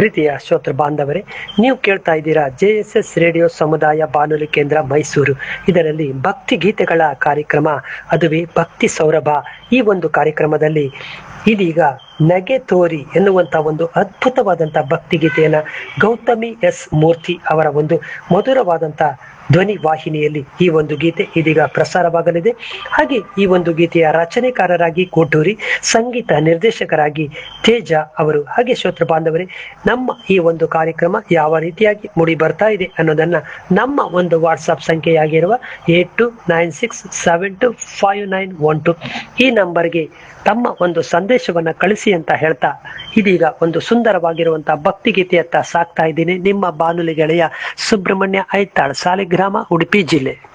ಪ್ರೀತಿಯ ಶ್ರೋತೃ ಬಾಂಧವರೇ ನೀವು ಕೇಳ್ತಾ ಇದ್ದೀರಾ ಜೆ ಎಸ್ ಎಸ್ ರೇಡಿಯೋ ಸಮುದಾಯ ಬಾನುಲಿ ಕೇಂದ್ರ ಮೈಸೂರು ಇದರಲ್ಲಿ ಭಕ್ತಿ ಗೀತೆಗಳ ಕಾರ್ಯಕ್ರಮ ಅದುವೇ ಭಕ್ತಿ ಸೌರಭ ಈ ಒಂದು ಕಾರ್ಯಕ್ರಮದಲ್ಲಿ ಇದೀಗ ನಗೆ ತೋರಿ ಎನ್ನುವಂತ ಒಂದು ಅದ್ಭುತವಾದಂತ ಭಕ್ತಿ ಗೀತೆಯನ್ನ ಗೌತಮಿ ಎಸ್ ಮೂರ್ತಿ ಅವರ ಒಂದು ಮಧುರವಾದಂತ ಧ್ವನಿ ವಾಹಿನಿಯಲ್ಲಿ ಈ ಒಂದು ಗೀತೆ ಇದೀಗ ಪ್ರಸಾರವಾಗಲಿದೆ ಹಾಗೆ ಈ ಒಂದು ಗೀತೆಯ ರಚನೆಕಾರರಾಗಿ ಕೋಟೂರಿ ಸಂಗೀತ ನಿರ್ದೇಶಕರಾಗಿ ತೇಜ ಅವರು ಹಾಗೆ ಶ್ರೋತೃ ಬಾಂಧವರೇ ನಮ್ಮ ಈ ಒಂದು ಕಾರ್ಯಕ್ರಮ ಯಾವ ರೀತಿಯಾಗಿ ಮೂಡಿ ಬರ್ತಾ ಇದೆ ಅನ್ನೋದನ್ನ ನಮ್ಮ ಒಂದು ವಾಟ್ಸ್ಆಪ್ ಸಂಖ್ಯೆಯಾಗಿರುವ eight two nine six seven two five nine one two ಈ ನಂಬರ್ಗೆ ತಮ್ಮ ಒಂದು ಸಂದೇಶವನ್ನ ಕಳಿಸಿ ಅಂತ ಹೇಳ್ತಾ ಇದೀಗ ಒಂದು ಸುಂದರವಾಗಿರುವಂತಹ ಭಕ್ತಿ ಗೀತೆಯತ್ತ ಸಾಕ್ತಾ ಇದ್ದೀನಿ ನಿಮ್ಮ ಬಾನುಲಿ ಗೆಳೆಯ ಸುಬ್ರಹ್ಮಣ್ಯ ಐತಾಳ್ ಸಾಲಿಗ್ರಾಮ ಉಡುಪಿ ಜಿಲ್ಲೆ